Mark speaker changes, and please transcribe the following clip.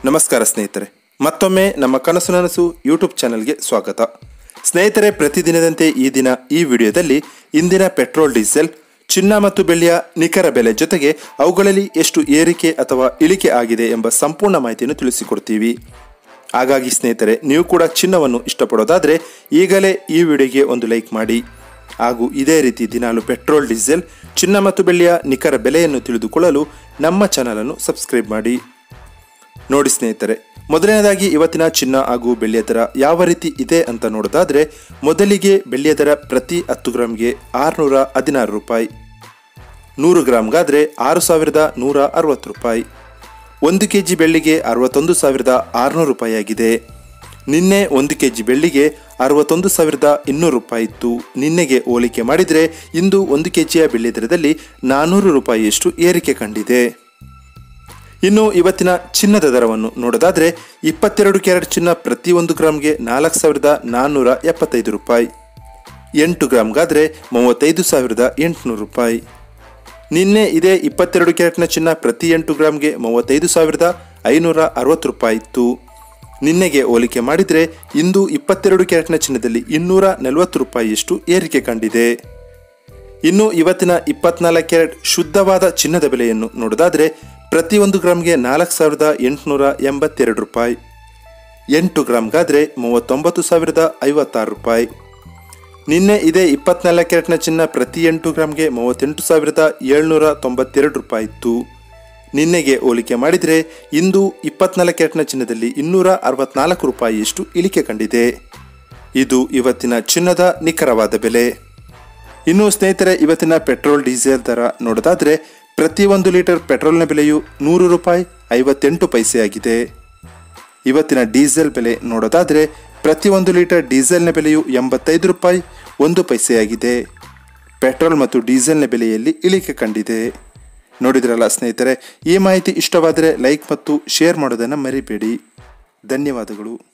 Speaker 1: ನಮಸ್ಕಾರ ಸ್ನೇಹಿತರೆ ಮತ್ತೊಮ್ಮೆ ನಮ್ಮ ಕನಸು ನನಸು ಯೂಟ್ಯೂಬ್ ಚಾನಲ್ಗೆ ಸ್ವಾಗತ ಸ್ನೇಹಿತರೆ ಪ್ರತಿದಿನದಂತೆ ಈ ದಿನ ಈ ವಿಡಿಯೋದಲ್ಲಿ ಇಂದಿನ ಪೆಟ್ರೋಲ್ ಡೀಸೆಲ್ ಚಿನ್ನ ಮತ್ತು ಬೆಳ್ಳಿಯ ನಿಖರ ಬೆಲೆ ಜೊತೆಗೆ ಅವುಗಳಲ್ಲಿ ಎಷ್ಟು ಏರಿಕೆ ಅಥವಾ ಇಳಿಕೆ ಆಗಿದೆ ಎಂಬ ಸಂಪೂರ್ಣ ಮಾಹಿತಿಯನ್ನು ತಿಳಿಸಿಕೊಡ್ತೀವಿ ಹಾಗಾಗಿ ಸ್ನೇಹಿತರೆ ನೀವು ಕೂಡ ಚಿನ್ನವನ್ನು ಇಷ್ಟಪಡೋದಾದರೆ ಈಗಲೇ ಈ ವಿಡಿಯೋಗೆ ಒಂದು ಲೈಕ್ ಮಾಡಿ ಹಾಗೂ ಇದೇ ರೀತಿ ದಿನಾಲು ಪೆಟ್ರೋಲ್ ಡೀಸೆಲ್ ಚಿನ್ನ ಮತ್ತು ಬೆಳ್ಳಿಯ ನಿಖರ ಬೆಲೆಯನ್ನು ತಿಳಿದುಕೊಳ್ಳಲು ನಮ್ಮ ಚಾನಲನ್ನು ಸಬ್ಸ್ಕ್ರೈಬ್ ಮಾಡಿ ನೋಡಿ ಸ್ನೇಹಿತರೆ ಮೊದಲನೇದಾಗಿ ಇವತ್ತಿನ ಚಿನ್ನ ಹಾಗೂ ಬೆಳ್ಳಿಯ ದರ ಯಾವ ರೀತಿ ಇದೆ ಅಂತ ನೋಡೋದಾದ್ರೆ ಮೊದಲಿಗೆ ಬೆಳ್ಳಿಯ ದರ ಪ್ರತಿ ಹತ್ತು ಗ್ರಾಮ್ಗೆ ಆರುನೂರ ಹದಿನಾರು ರೂಪಾಯಿ ನೂರು ಗ್ರಾಮ್ಗಾದ್ರೆ ಆರು ಸಾವಿರದ ನೂರ ಅರವತ್ತು ರೂಪಾಯಿ ಒಂದು ಕೆ ಜಿ ಬೆಳ್ಳಿಗೆ ಅರವತ್ತೊಂದು ಸಾವಿರದ ಆರುನೂರು ರೂಪಾಯಿ ಆಗಿದೆ ನಿನ್ನೆ ಒಂದು ಕೆ ಜಿ ಬೆಳ್ಳಿಗೆ ಅರವತ್ತೊಂದು ಸಾವಿರದ ಇನ್ನೂರು ರೂಪಾಯಿ ಇತ್ತು ನಿನ್ನೆಗೆ ಹೋಲಿಕೆ ಮಾಡಿದರೆ ಇಂದು ಒಂದು ಕೆ ಜಿಯ ಬೆಳ್ಳಿ ದರದಲ್ಲಿ ನಾನ್ನೂರು ರೂಪಾಯಿಯಷ್ಟು ಏರಿಕೆ ಕಂಡಿದೆ ಇನ್ನು ಇವತ್ತಿನ ಚಿನ್ನದ ದರವನ್ನು ನೋಡೋದಾದ್ರೆ ಇಪ್ಪತ್ತೆರಡು ಕ್ಯಾರೆಟ್ ಚಿನ್ನ ಪ್ರತಿ ಒಂದು ಗ್ರಾಮ್ಗೆ ನಾಲ್ಕು ಸಾವಿರದ ನಾನ್ನೂರ ಎಪ್ಪತ್ತೈದು ರೂಪಾಯಿ ಎಂಟು ಗ್ರಾಮ್ಗಾದ್ರೆ ಮೂವತ್ತೈದು ಸಾವಿರದ ಎಂಟುನೂರು ರೂಪಾಯಿ ನಿನ್ನೆ ಇದೇ ಇಪ್ಪತ್ತೆರಡು ಕ್ಯಾರೆಟ್ನ ಚಿನ್ನ ಪ್ರತಿ ಎಂಟು ಗ್ರಾಮ್ಗೆ ಮೂವತ್ತೈದು ಸಾವಿರದ ಐನೂರ ಅರವತ್ತು ರೂಪಾಯಿ ಇತ್ತು ನಿನ್ನೆಗೆ ಹೋಲಿಕೆ ಮಾಡಿದರೆ ಇಂದು ಇಪ್ಪತ್ತೆರಡು ಕ್ಯಾರೆಟ್ನ ಚಿನ್ನದಲ್ಲಿ ಇನ್ನೂರ ನಲವತ್ತು ರೂಪಾಯಿಯಷ್ಟು ಏರಿಕೆ ಕಂಡಿದೆ ಇನ್ನು ಇವತ್ತಿನ ಇಪ್ಪತ್ನಾಲ್ಕು ಕ್ಯಾರೆಟ್ ಶುದ್ಧವಾದ ಚಿನ್ನದ ಬೆಲೆಯನ್ನು ನೋಡೋದಾದ್ರೆ ಪ್ರತಿ ಒಂದು ಗ್ರಾಮ್ಗೆ ನಾಲ್ಕು ಸಾವಿರದ ಎಂಟುನೂರ ಎಂಬತ್ತೆರಡು ರೂಪಾಯಿ ಎಂಟು ಗ್ರಾಮ್ಗಾದ್ರೆ ಮೂವತ್ತೊಂಬತ್ತು ಸಾವಿರದ ಐವತ್ತಾರು ರೂಪಾಯಿ ನಿನ್ನೆ ಇದೇ ಇಪ್ಪತ್ನಾಲ್ಕು ಕ್ಯಾರೆಟ್ನ ಚಿನ್ನ ಪ್ರತಿ ಎಂಟು ಗ್ರಾಮ್ಗೆ ಮೂವತ್ತೆಂಟು ಸಾವಿರದ ಏಳ್ನೂರ ತೊಂಬತ್ತೆರಡು ರೂಪಾಯಿ ಇತ್ತು ನಿನ್ನೆಗೆ ಹೋಲಿಕೆ ಮಾಡಿದರೆ ಇಂದು ಇಪ್ಪತ್ನಾಲ್ಕು ಕ್ಯಾರೆಟ್ನ ಚಿನ್ನದಲ್ಲಿ ಇನ್ನೂರ ಅರವತ್ನಾಲ್ಕು ರೂಪಾಯಿಯಷ್ಟು ಇಳಿಕೆ ಕಂಡಿದೆ ಇದು ಇವತ್ತಿನ ಚಿನ್ನದ ನಿಖರವಾದ ಬೆಲೆ ಇನ್ನು ಸ್ನೇಹಿತರೆ ಇವತ್ತಿನ ಪೆಟ್ರೋಲ್ ಡೀಸೆಲ್ ದರ ನೋಡೋದಾದ್ರೆ ಪ್ರತಿ ಒಂದು ಲೀಟರ್ ಪೆಟ್ರೋಲ್ನ ಬೆಲೆಯು ನೂರು ರೂಪಾಯಿ ಐವತ್ತೆಂಟು ಪೈಸೆಯಾಗಿದೆ ಇವತ್ತಿನ ಡೀಸೆಲ್ ಬೆಲೆ ನೋಡೋದಾದ್ರೆ ಪ್ರತಿ ಒಂದು ಲೀಟರ್ ಡೀಸೆಲ್ನ ಬೆಲೆಯು ಎಂಬತ್ತೈದು ರೂಪಾಯಿ ಒಂದು ಪೈಸೆಯಾಗಿದೆ ಪೆಟ್ರೋಲ್ ಮತ್ತು ಡೀಸೆಲ್ನ ಬೆಲೆಯಲ್ಲಿ ಇಳಿಕೆ ಕಂಡಿದೆ ನೋಡಿದ್ರಲ್ಲ ಸ್ನೇಹಿತರೆ ಈ ಮಾಹಿತಿ ಇಷ್ಟವಾದರೆ ಲೈಕ್ ಮತ್ತು ಶೇರ್ ಮಾಡೋದನ್ನು ಮರಿಬೇಡಿ ಧನ್ಯವಾದಗಳು